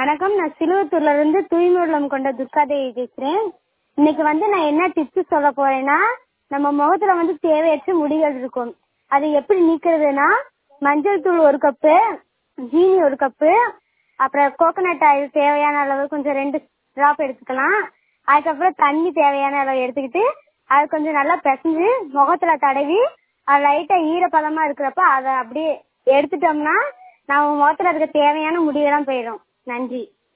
வணக்கம் நான் சிலுவத்தூர்ல இருந்து தூய்மை உள்ளம் கொண்ட துர்காதேவி பேசுறேன் இன்னைக்கு வந்து நான் என்ன டிப்ஸ் சொல்ல போறேன்னா நம்ம முகத்துல வந்து தேவையற்ற முடிகள் இருக்கும் அதை எப்படி நீக்கிறதுனா மஞ்சள் தூள் ஒரு கப்பு ஜீனி ஒரு கப்பு அப்புறம் கோகனட் ஆயில் தேவையான அளவு கொஞ்சம் ரெண்டு டிராப் எடுத்துக்கலாம் அதுக்கப்புறம் தண்ணி தேவையான அளவு எடுத்துக்கிட்டு அது கொஞ்சம் நல்லா பிசைஞ்சு முகத்துல தடவி அது லைட்டா ஈரப்பதமா இருக்கிறப்ப அதை அப்படியே எடுத்துட்டோம்னா நம்ம முகத்துல இருக்க தேவையான முடியெல்லாம் போயிடும் நன்றி